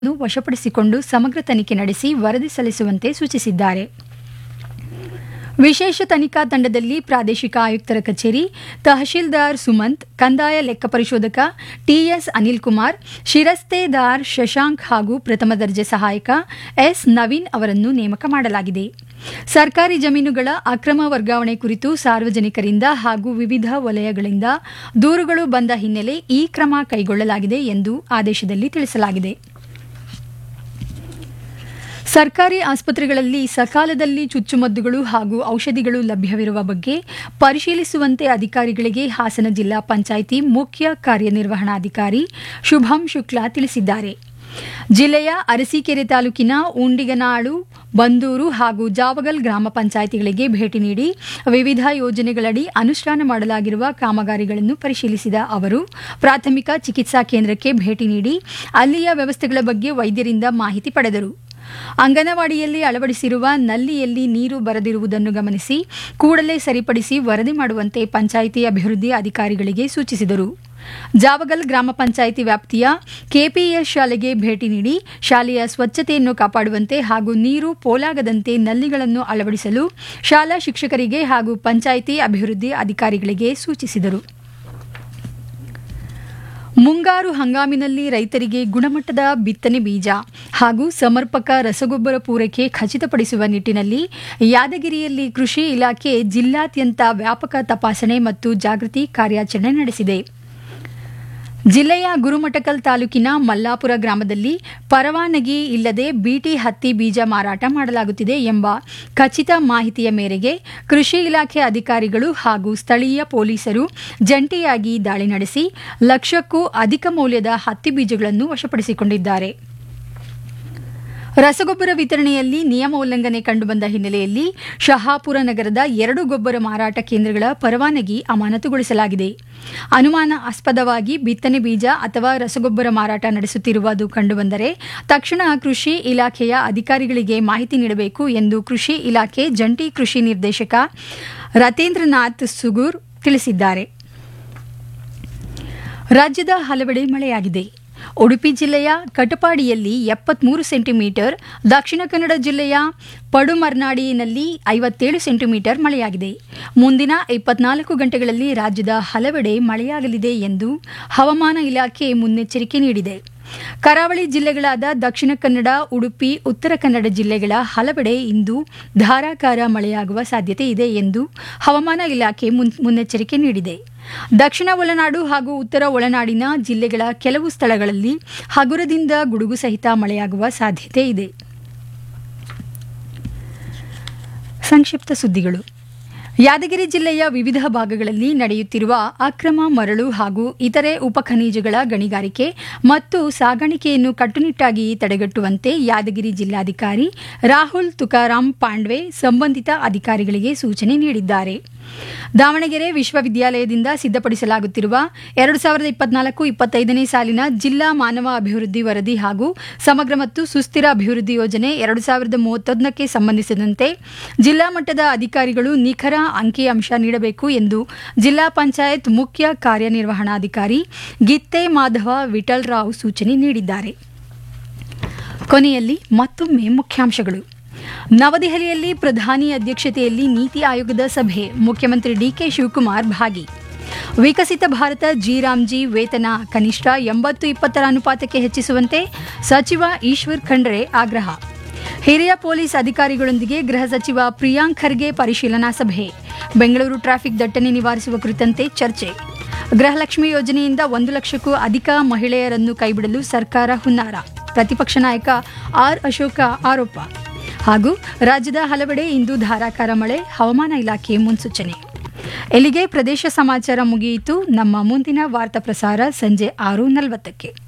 ನ್ನು ವಶಪಡಿಸಿಕೊಂಡು ಸಮಗ್ರ ತನಿಖೆ ನಡೆಸಿ ವರದಿ ಸಲ್ಲಿಸುವಂತೆ ಸೂಚಿಸಿದ್ದಾರೆ ವಿಶೇಷ ತನಿಖಾ ತಂಡದಲ್ಲಿ ಪ್ರಾದೇಶಿಕ ಆಯುಕ್ತರ ಕಚೇರಿ ತಹಶೀಲ್ದಾರ್ ಸುಮಂತ್ ಕಂದಾಯ ಲೆಕ್ಕ ಪರಿಶೋಧಕ ಟಿಎಸ್ ಅನಿಲ್ ಕುಮಾರ್ ಶಿರಸ್ತೇದಾರ್ ಶಶಾಂಕ್ ಹಾಗೂ ಪ್ರಥಮ ದರ್ಜೆ ಸಹಾಯಕ ಎಸ್ ನವೀನ್ ಅವರನ್ನು ನೇಮಕ ಮಾಡಲಾಗಿದೆ ಸರ್ಕಾರಿ ಜಮೀನುಗಳ ಅಕ್ರಮ ವರ್ಗಾವಣೆ ಕುರಿತು ಸಾರ್ವಜನಿಕರಿಂದ ಹಾಗೂ ವಿವಿಧ ವಲಯಗಳಿಂದ ದೂರುಗಳು ಬಂದ ಹಿನ್ನೆಲೆ ಈ ಕ್ರಮ ಕೈಗೊಳ್ಳಲಾಗಿದೆ ಎಂದು ಆದೇಶದಲ್ಲಿ ತಿಳಿಸಲಾಗಿದೆ ಸರ್ಕಾರಿ ಆಸ್ಪತ್ರೆಗಳಲ್ಲಿ ಸಕಾಲದಲ್ಲಿ ಚುಚ್ಚುಮದ್ದುಗಳು ಹಾಗೂ ಔಷಧಿಗಳು ಲಭ್ಯವಿರುವ ಬಗ್ಗೆ ಪರಿಶೀಲಿಸುವಂತೆ ಅಧಿಕಾರಿಗಳಿಗೆ ಹಾಸನ ಜಿಲ್ಲಾ ಪಂಚಾಯಿತಿ ಮುಖ್ಯ ಕಾರ್ಯನಿರ್ವಹಣಾಧಿಕಾರಿ ಶುಭಂ ಶುಕ್ಲಾ ತಿಳಿಸಿದ್ದಾರೆ ಜಿಲ್ಲೆಯ ಅರಸೀಕೆರೆ ತಾಲೂಕಿನ ಉಂಡಿಗನಾಳು ಬಂದೂರು ಹಾಗೂ ಜಾವಗಲ್ ಗ್ರಾಮ ಪಂಚಾಯಿತಿಗಳಿಗೆ ಭೇಟಿ ನೀಡಿ ವಿವಿಧ ಯೋಜನೆಗಳಡಿ ಅನುಷ್ಠಾನ ಮಾಡಲಾಗಿರುವ ಕಾಮಗಾರಿಗಳನ್ನು ಪರಿಶೀಲಿಸಿದ ಅವರು ಪ್ರಾಥಮಿಕ ಚಿಕಿತ್ಸಾ ಕೇಂದ್ರಕ್ಕೆ ಭೇಟಿ ನೀಡಿ ಅಲ್ಲಿಯ ವ್ಯವಸ್ಥೆಗಳ ಬಗ್ಗೆ ವೈದ್ಯರಿಂದ ಮಾಹಿತಿ ಪಡೆದರು ಅಂಗನವಾಡಿಯಲ್ಲಿ ಅಳವಡಿಸಿರುವ ನಲ್ಲಿಯಲ್ಲಿ ನೀರು ಬರದಿರುವುದನ್ನು ಗಮನಿಸಿ ಕೂಡಲೇ ಸರಿಪಡಿಸಿ ವರದಿ ಮಾಡುವಂತೆ ಪಂಚಾಯಿತಿ ಅಭಿವೃದ್ಧಿ ಅಧಿಕಾರಿಗಳಿಗೆ ಸೂಚಿಸಿದರು ಜಾವಗಲ್ ಗ್ರಾಮ ಪಂಚಾಯಿತಿ ವ್ಯಾಪ್ತಿಯ ಕೆಪಿಎಸ್ ಶಾಲೆಗೆ ಭೇಟಿ ನೀಡಿ ಶಾಲೆಯ ಸ್ವಚ್ಛತೆಯನ್ನು ಕಾಪಾಡುವಂತೆ ಹಾಗೂ ನೀರು ಪೋಲಾಗದಂತೆ ನಲ್ಲಿಗಳನ್ನು ಅಳವಡಿಸಲು ಶಾಲಾ ಶಿಕ್ಷಕರಿಗೆ ಹಾಗೂ ಪಂಚಾಯಿತಿ ಅಭಿವೃದ್ಧಿ ಅಧಿಕಾರಿಗಳಿಗೆ ಸೂಚಿಸಿದರು ಮುಂಗಾರು ಹಂಗಾಮಿನಲ್ಲಿ ರೈತರಿಗೆ ಗುಣಮಟ್ಟದ ಬಿತ್ತನೆ ಬೀಜ ಹಾಗೂ ಸಮರ್ಪಕ ರಸಗೊಬ್ಬರ ಪೂರೈಕೆ ಖಚಿತಪಡಿಸುವ ನಿಟ್ಟಿನಲ್ಲಿ ಯಾದಗಿರಿಯಲ್ಲಿ ಕೃಷಿ ಇಲಾಖೆ ಜಿಲ್ಲಾದ್ಯಂತ ವ್ಯಾಪಕ ತಪಾಸಣೆ ಮತ್ತು ಜಾಗೃತಿ ಕಾರ್ಯಾಚರಣೆ ನಡೆಸಿದೆ ಜಿಲ್ಲೆಯ ಗುರುಮಠಕಲ್ ತಾಲೂಕಿನ ಮಲ್ಲಾಪುರ ಗ್ರಾಮದಲ್ಲಿ ಪರವಾನಗಿ ಇಲ್ಲದೆ ಬಿಟಿ ಹತ್ತಿ ಬೀಜ ಮಾರಾಟ ಮಾಡಲಾಗುತ್ತಿದೆ ಎಂಬ ಖಚಿತ ಮಾಹಿತಿಯ ಮೇರೆಗೆ ಕೃಷಿ ಇಲಾಖೆ ಅಧಿಕಾರಿಗಳು ಹಾಗೂ ಸ್ಥಳೀಯ ಪೊಲೀಸರು ಜಂಟಿಯಾಗಿ ದಾಳಿ ನಡೆಸಿ ಲಕ್ಷಕ್ಕೂ ಅಧಿಕ ಮೌಲ್ಯದ ಹತ್ತಿ ಬೀಜಗಳನ್ನು ವಶಪಡಿಸಿಕೊಂಡಿದ್ದಾರೆ ರಸಗೊಬ್ಬರ ವಿತರಣೆಯಲ್ಲಿ ನಿಯಮ ಉಲ್ಲಂಘನೆ ಕಂಡುಬಂದ ಹಿನ್ನೆಲೆಯಲ್ಲಿ ಶಹಾಪುರ ನಗರದ ಎರಡು ಗೊಬ್ಬರ ಮಾರಾಟ ಕೇಂದ್ರಗಳ ಪರವಾನಗಿ ಅಮಾನತುಗೊಳಿಸಲಾಗಿದೆ ಅನುಮಾನಾಸ್ಪದವಾಗಿ ಬಿತ್ತನೆ ಬೀಜ ಅಥವಾ ರಸಗೊಬ್ಬರ ಮಾರಾಟ ನಡೆಸುತ್ತಿರುವುದು ಕಂಡುಬಂದರೆ ತಕ್ಷಣ ಕೃಷಿ ಇಲಾಖೆಯ ಅಧಿಕಾರಿಗಳಿಗೆ ಮಾಹಿತಿ ನೀಡಬೇಕು ಎಂದು ಕೃಷಿ ಇಲಾಖೆ ಜಂಟಿ ಕೃಷಿ ನಿರ್ದೇಶಕ ರತೇಂದ್ರನಾಥ್ ಸುಗೂರ್ ತಿಳಿಸಿದ್ದಾರೆ ರಾಜ್ಯದ ಹಲವೆಡೆ ಮಳೆಯಾಗಿದೆ ಉಡುಪಿ ಜಿಲ್ಲೆಯ ಕಟಪಾಡಿಯಲ್ಲಿ ಎಪ್ಪತ್ಮೂರು ಸೆಂಟಿಮೀಟರ್ ದಕ್ಷಿಣ ಕನ್ನಡ ಜಿಲ್ಲೆಯ ಪಡುಮರ್ನಾಡಿನಲ್ಲಿ ಐವತ್ತೇಳು ಸೆಂಟಿಮೀಟರ್ ಮಳೆಯಾಗಿದೆ ಮುಂದಿನ ಇಪ್ಪತ್ನಾಲ್ಕು ಗಂಟೆಗಳಲ್ಲಿ ರಾಜ್ಯದ ಹಲವೆಡೆ ಮಳೆಯಾಗಲಿದೆ ಎಂದು ಹವಾಮಾನ ಇಲಾಖೆ ಮುನ್ನೆಚ್ಚರಿಕೆ ನೀಡಿದೆ ಕರಾವಳಿ ಜಿಲ್ಲೆಗಳಾದ ದಕ್ಷಿಣ ಕನ್ನಡ ಉಡುಪಿ ಉತ್ತರ ಕನ್ನಡ ಜಿಲ್ಲೆಗಳ ಹಲವೆಡೆ ಇಂದು ಧಾರಾಕಾರ ಮಳೆಯಾಗುವ ಸಾಧ್ಯತೆ ಇದೆ ಎಂದು ಹವಾಮಾನ ಇಲಾಖೆ ಮುನ್ನೆಚ್ಚರಿಕೆ ನೀಡಿದೆ ದಕ್ಷಿಣ ಒಳನಾಡು ಹಾಗೂ ಉತ್ತರ ಒಳನಾಡಿನ ಜಿಲ್ಲೆಗಳ ಕೆಲವು ಸ್ಥಳಗಳಲ್ಲಿ ಹಗುರದಿಂದ ಗುಡುಗು ಸಹಿತ ಮಳೆಯಾಗುವ ಸಾಧ್ಯತೆ ಇದೆ ಸಂಕ್ಷಿಪ್ತ ಸುದ್ದಿಗಳು ಯಾದಗಿರಿ ಜಿಲ್ಲೆಯ ವಿವಿಧ ಭಾಗಗಳಲ್ಲಿ ನಡೆಯುತ್ತಿರುವ ಅಕ್ರಮ ಮರಳು ಹಾಗೂ ಇತರೆ ಉಪಖನಿಜಗಳ ಗಣಿಗಾರಿಕೆ ಮತ್ತು ಸಾಗಾಣಿಕೆಯನ್ನು ಕಟ್ಟುನಿಟ್ಟಾಗಿ ತಡೆಗಟ್ಟುವಂತೆ ಯಾದಗಿರಿ ಜಿಲ್ಲಾಧಿಕಾರಿ ರಾಹುಲ್ ತುಕಾರಾಂ ಪಾಂಡ್ವೆ ಸಂಬಂಧಿತ ಅಧಿಕಾರಿಗಳಿಗೆ ಸೂಚನೆ ನೀಡಿದ್ದಾರೆ ದಾವಣಗೆರೆ ವಿಶ್ವವಿದ್ಯಾಲಯದಿಂದ ಸಿದ್ಧಪಡಿಸಲಾಗುತ್ತಿರುವ ಎರಡು ಸಾವಿರದ ಇಪ್ಪತ್ನಾಲ್ಕು ಇಪ್ಪತ್ತೈದನೇ ಸಾಲಿನ ಜಿಲ್ಲಾ ಮಾನವ ಅಭಿವೃದ್ಧಿ ವರದಿ ಹಾಗೂ ಸಮಗ್ರ ಮತ್ತು ಸುಸ್ಥಿರ ಅಭಿವೃದ್ಧಿ ಯೋಜನೆ ಎರಡು ಸಾವಿರದ ಮೂವತ್ತೊಂದಕ್ಕೆ ಸಂಬಂಧಿಸಿದಂತೆ ಜಿಲ್ಲಾ ಮಟ್ಟದ ಅಧಿಕಾರಿಗಳು ನಿಖರ ಅಂಕಿಅಂಶ ನೀಡಬೇಕು ಎಂದು ಜಿಲ್ಲಾ ಪಂಚಾಯತ್ ಮುಖ್ಯ ಕಾರ್ಯನಿರ್ವಹಣಾಧಿಕಾರಿ ಗಿತ್ತೆ ಮಾಧವ ವಿಠಲ್ ರಾವ್ ಸೂಚನೆ ನೀಡಿದ್ದಾರೆ ಕೊನೆಯಲ್ಲಿ ಮತ್ತೊಮ್ಮೆ ಮುಖ್ಯಾಂಶಗಳು ನವದೆಹಲಿಯಲ್ಲಿ ಪ್ರಧಾನಿ ಅಧ್ಯಕ್ಷತೆಯಲ್ಲಿ ನೀತಿ ಆಯೋಗದ ಸಭೆ ಮುಖ್ಯಮಂತ್ರಿ ಡಿಕೆ ಶಿವಕುಮಾರ್ ಭಾಗಿ ವಿಕಸಿತ ಭಾರತ ಜಿರಾಮ್ಜಿ ವೇತನ ಕನಿಷ್ಠ ಎಂಬತ್ತು ಇಪ್ಪತ್ತರ ಅನುಪಾತಕ್ಕೆ ಹೆಚ್ಚಿಸುವಂತೆ ಸಚಿವ ಈಶ್ವರ್ ಖಂಡ್ರೆ ಆಗ್ರಹ ಹಿರಿಯ ಪೊಲೀಸ್ ಅಧಿಕಾರಿಗಳೊಂದಿಗೆ ಗೃಹ ಸಚಿವ ಪ್ರಿಯಾಂಕ್ ಖರ್ಗೆ ಪರಿಶೀಲನಾ ಸಭೆ ಬೆಂಗಳೂರು ಟ್ರಾಫಿಕ್ ದಟ್ಟಣೆ ನಿವಾರಿಸುವ ಕುರಿತಂತೆ ಚರ್ಚೆ ಗೃಹಲಕ್ಷ್ಮಿ ಯೋಜನೆಯಿಂದ ಒಂದು ಲಕ್ಷಕ್ಕೂ ಅಧಿಕ ಮಹಿಳೆಯರನ್ನು ಕೈಬಿಡಲು ಸರ್ಕಾರ ಹುನ್ನಾರ ಪ್ರತಿಪಕ್ಷ ನಾಯಕ ಆರ್ ಅಶೋಕ ಆರೋಪ ಹಾಗೂ ರಾಜ್ಯದ ಹಲವೆಡೆ ಇಂದು ಧಾರಾಕಾರ ಮಳೆ ಹವಾಮಾನ ಇಲಾಖೆ ಮುನ್ಸೂಚನೆ ಎಲ್ಲಿಗೆ ಪ್ರದೇಶ ಸಮಾಚಾರ ಮುಗಿಯಿತು ನಮ್ಮ ಮುಂದಿನ ವಾರ್ತಾ ಪ್ರಸಾರ ಸಂಜೆ ಆರು ನಲವತ್ತಕ್ಕೆ